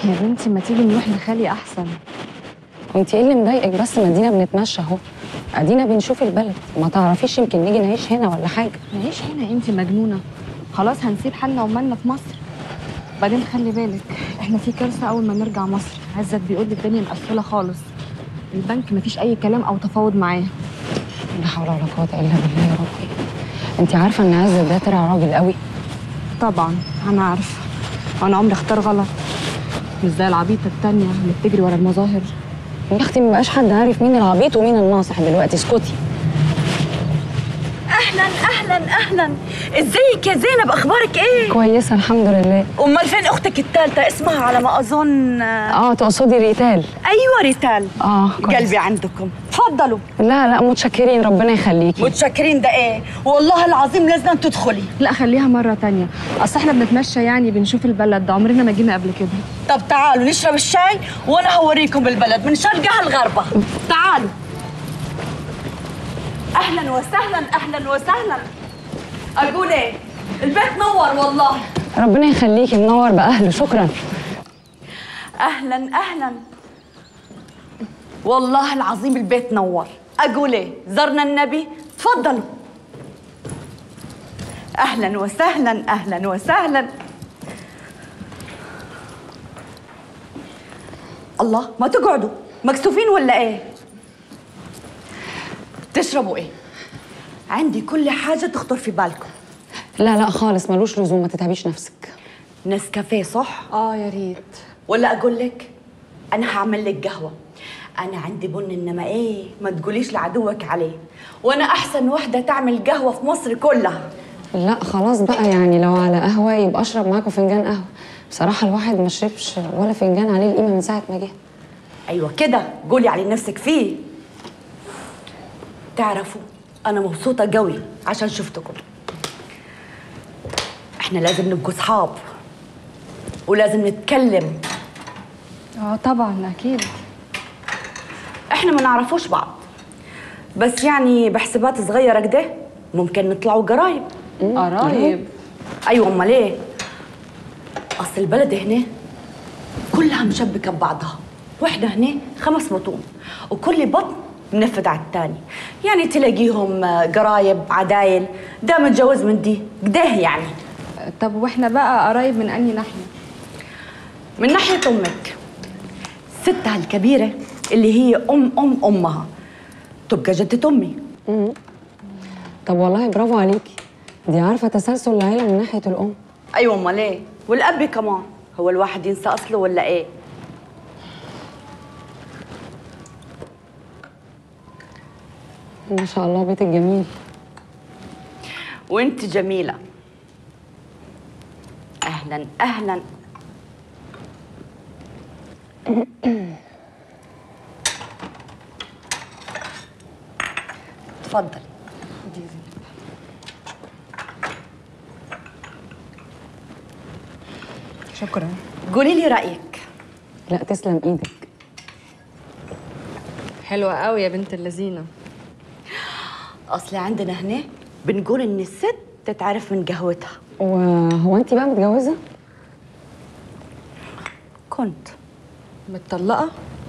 يا بنتي ما تيجي نروح لخالي احسن انت ايه اللي مضايقك بس ما ادينا بنتمشى اهو ادينا بنشوف البلد ما تعرفيش يمكن نيجي نعيش هنا ولا حاجه نعيش هنا انت مجنونه خلاص هنسيب حالنا ومالنا في مصر بعدين خلي بالك احنا في كارثه اول ما نرجع مصر عزت بيقول لي الدنيا مقفله خالص البنك مفيش اي كلام او تفاوض معاه لا حول ولا قوه الا بالله يا ربي انت عارفه ان عزت ده طلع راجل قوي طبعا انا عارفه انا عمري اختار غلط مش زي العبيطه التانية اللي بتجري ورا المظاهر يا اختي ما بقاش حد عارف مين العبيط ومين الناصح دلوقتي اسكتي اهلا اهلا اهلا ازيك يا زينب اخبارك ايه كويسه الحمد لله امال فين اختك الثالثه اسمها على ما اظن اه تقصدي ريتال ايوه ريتال اه كويس. قلبي عندكم تفضلوا لا لا متشكرين ربنا يخليكي متشكرين ده ايه والله العظيم لازم تدخلي لا خليها مره تانية اصل احنا بنتمشى يعني بنشوف البلد ده عمرنا ما جينا قبل كده طب تعالوا نشرب الشاي وانا هوريكم البلد من شرقها لغربها تعالوا اهلا وسهلا اهلا وسهلا اقول ايه البيت نور والله ربنا يخليكي منور باهله شكرا اهلا اهلا والله العظيم البيت نور اقول ايه زرنا النبي تفضلوا اهلا وسهلا اهلا وسهلا الله ما تقعدوا مكسوفين ولا ايه تشربوا ايه عندي كل حاجه تخطر في بالكم لا لا خالص ملوش لزوم ما تتعبيش نفسك نسكافيه صح اه يا ريت ولا اقول لك انا هعمل لك قهوه انا عندي بن انما ايه ما تقوليش لعدوك عليه وانا احسن وحده تعمل قهوه في مصر كلها لا خلاص بقى يعني لو على قهوه يبقى اشرب معاكم فنجان قهوه بصراحه الواحد ما شربش ولا فنجان عليه القيمه من ساعه ما جه ايوه كده قولي على نفسك فيه تعرفوا انا مبسوطه قوي عشان شفتكم احنا لازم نبقوا صحاب ولازم نتكلم اه طبعا اكيد احنا ما نعرفوش بعض بس يعني بحسابات صغيره كده ممكن نطلعوا قرايب قرايب ايوه امال ايه اصل البلد هنا كلها مشبكه ببعضها واحنا هنا خمس بطون وكل بطن منفذ على الثاني يعني تلاقيهم آه، قرايب عدايل ده متجوز من دي قده يعني طب واحنا بقى قرايب من انهي ناحيه من ناحيه امك ستها الكبيره اللي هي ام ام امها تبقى جدة امي طب والله برافو عليكي دي عارفه تسلسل العيله من ناحيه الام ايوه امال ايه والاب كمان هو الواحد ينسى اصله ولا ايه ما شاء الله بيتك جميل وانت جميلة اهلا اهلا تفضل شكرا قولي لي رايك لا تسلم ايدك حلوه قوي يا بنت اللذينه اصل عندنا هنا بنقول ان الست تتعرف من قهوتها وهو انت بقى متجوزه كنت متطلقه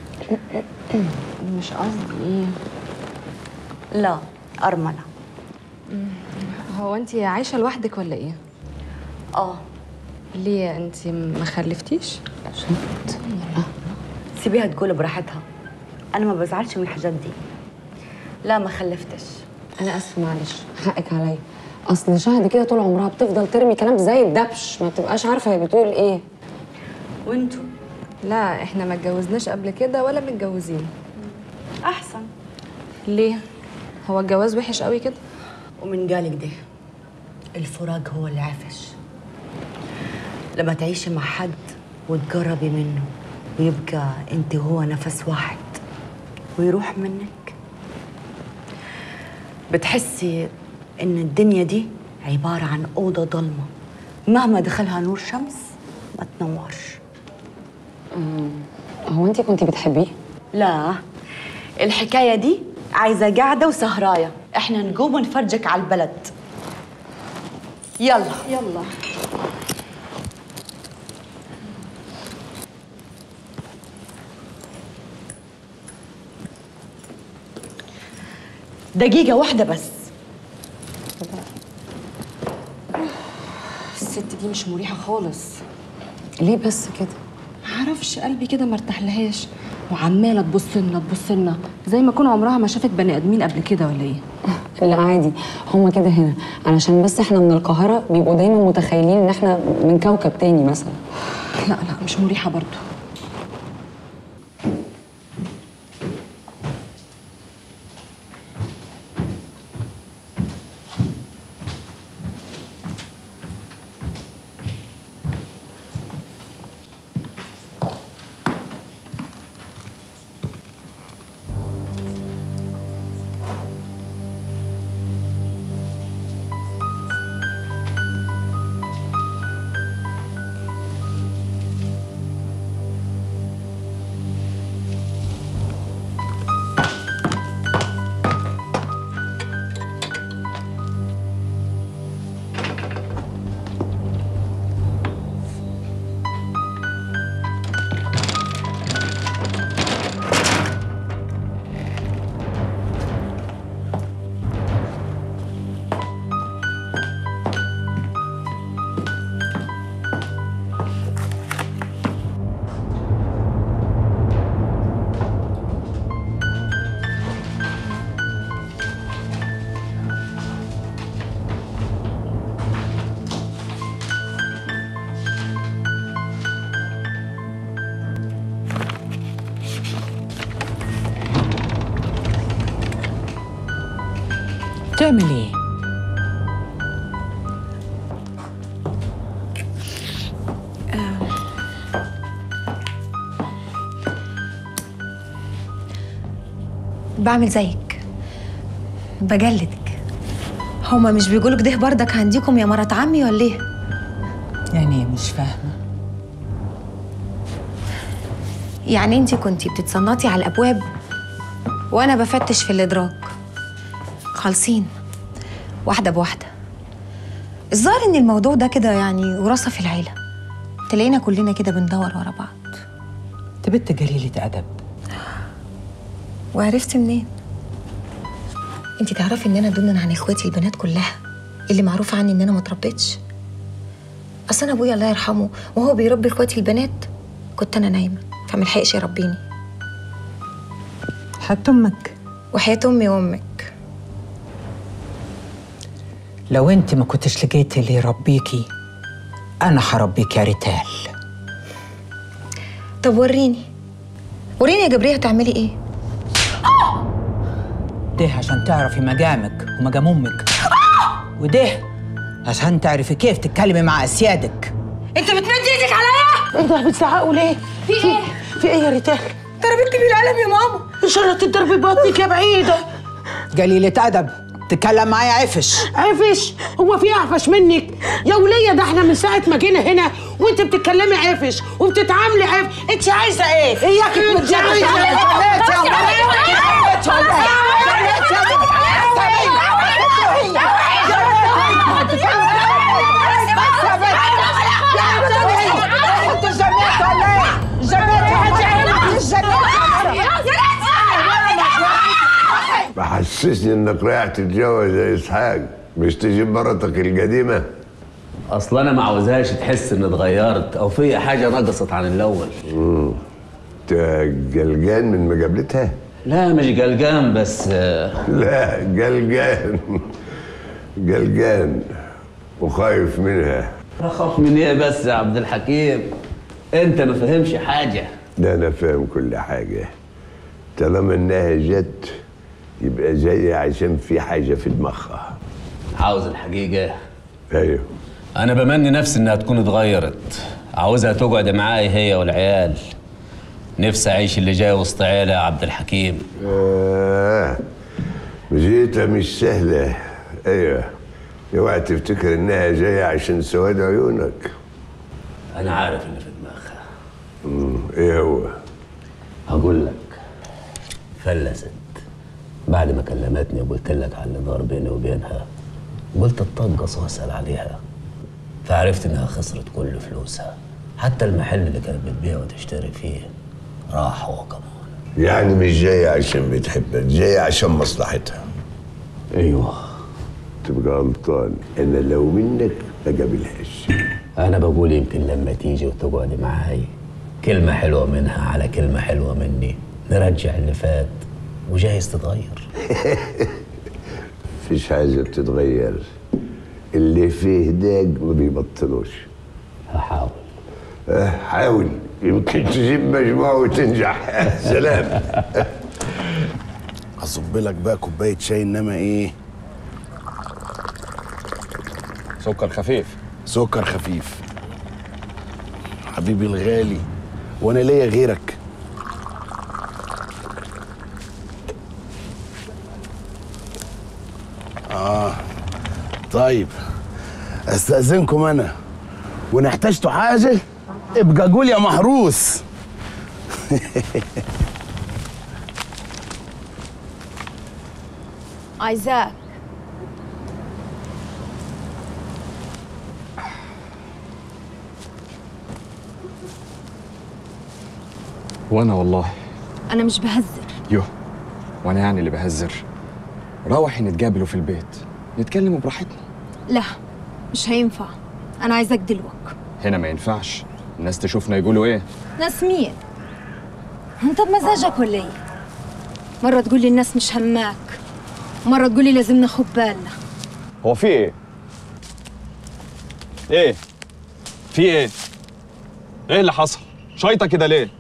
مش قصدي ايه لا ارمله هو انت عايشه لوحدك ولا ايه اه ليه انت ما خلفتيش سيبيها تقول براحتها انا ما بزعلش من الحاجات دي لا ما خلفتش انا اسفه معلش حقك عليا اصل شهد كده طول عمرها بتفضل ترمي كلام زي الدبش ما بتبقاش عارفه هي بتقول ايه وانتوا لا احنا ما اتجوزناش قبل كده ولا متجوزين احسن ليه هو الجواز وحش قوي كده ومن قالك ده الفراق هو اللي عفش لما تعيشي مع حد وتقربي منه ويبقى انت وهو نفس واحد ويروح منك بتحسي ان الدنيا دي عبارة عن أوضة ضلمة مهما دخلها نور شمس ما تنورش هو انت كنتي بتحبيه لا الحكاية دي عايزة قاعدة وسهراية احنا نقوم ونفرجك على البلد يلا يلا دقيقة واحدة بس الست دي مش مريحه خالص ليه بس كده معرفش قلبي كده مرتاحلهاش وعماله تبص لنا تبص لنا زي ما يكون عمرها ما شافت بني ادمين قبل كده ولا ايه لا عادي هما كده هنا علشان بس احنا من القاهرة بيبقوا دايما متخيلين ان احنا من كوكب تاني مثلا لا لا مش مريحه برضو بتعمل ايه؟ بعمل زيك بجلدك هما مش بيقولوا كده بردك عندكم يا مرات عمي ولا ايه يعني مش فاهمة يعني انت كنتي بتتصنطي على الابواب وانا بفتش في الادراج خالصين واحده بواحده الظاهر ان الموضوع ده كده يعني وراثه في العيله تلاقينا كلنا كده بندور ورا بعض انت بنت جليلة أدب وعرفت منين انت تعرفي ان انا دون عن اخواتي البنات كلها اللي معروف عني ان انا ما اتربيتش اصل انا ابويا الله يرحمه وهو بيربي اخواتي البنات كنت انا نايمه فملحقش يربيني حتى أمك وحياة امي وامك لو انت ما كنتش لقيتي اللي يربيكي أنا هربيك يا ريتال طب وريني وريني يا جبريه هتعملي ايه ده عشان تعرفي مقامك ومقام أمك وده عشان تعرفي كيف تتكلمي مع أسيادك انت بتمد ايدك عليا ايه ده بتزعقوا ليه؟ في ايه؟ في ايه يا ريتال؟ ضربتني بالقلم يا ماما ان شاء الله تضربي بطنك يا بعيده قليلة أدب تتكلم معايا عفش عفش هو في اعفش منك يا وليه ده احنا من ساعه ما جينا هنا وانت بتتكلمي عفش وبتتعاملي عفش انت عايزه ايه؟ اياك انت عايزة ايه؟ محسسني انك رايح تتجوز يا اسحاق مش تجيب مرتك القديمه اصل انا ما عاوزهاش تحس اني اتغيرت او في حاجه نقصت عن الاول انت قلقان من مقابلتها لا مش قلقان بس آه، لا قلقان قلقان وخايف منها اخاف من ايه بس يا عبد الحكيم انت ما فهمش حاجه ده انا فاهم كل حاجه طالما انها جت يبقى جايه عشان في حاجه في دماغها عاوز الحقيقه ايوه انا بمني نفسي انها تكون اتغيرت عاوزها تقعد معاي هي والعيال نفسي اعيش اللي جاي وسط عيله يا عبد الحكيم آه مجيتها مش سهلة أيوة اوعى تفتكر إنها جاية عشان سواد عيونك انا عارف اللي في دماغها مم، إيه هو؟ هقول لك فلست بعد ما كلمتني وقلت لك على اللي دار بيني وبينها قلت اتطقص واسال عليها فعرفت انها خسرت كل فلوسها حتى المحل اللي كانت بتبيع وتشتري فيه راح هو كمان يعني مش جاية عشان بتحبك جاية عشان مصلحتها ايوه تبقى غلطان انا لو منك ما قابلهاش انا بقول يمكن لما تيجي وتقعدي معاي كلمة حلوة منها على كلمة حلوة مني نرجع اللي فات وجايز تتغير مفيش حاجة بتتغير اللي فيه داج ما بيبطلوش هحاول اه حاول يمكن تجيب مجموعة وتنجح سلام اصب لك بقى كوبايه شاي انما ايه سكر خفيف سكر خفيف حبيبي الغالي وانا ليا غيرك اه طيب استاذنكم انا وان احتجتوا حاجه ابقى قول يا محروس عايزاك وانا والله انا مش بهزر يوه وانا يعني اللي بهزر روحي نتقابلوا في البيت نتكلموا براحتنا لا مش هينفع انا عايزاك دلوك هنا ما ينفعش الناس تشوفنا يقولوا ايه ناس مين انت بمزاجك ولا ايه مرة تقول لي الناس مش هماك مرة تقول لي لازم ناخد بالنا هو في ايه ايه في ايه ايه اللي حصل شايطه كده ليه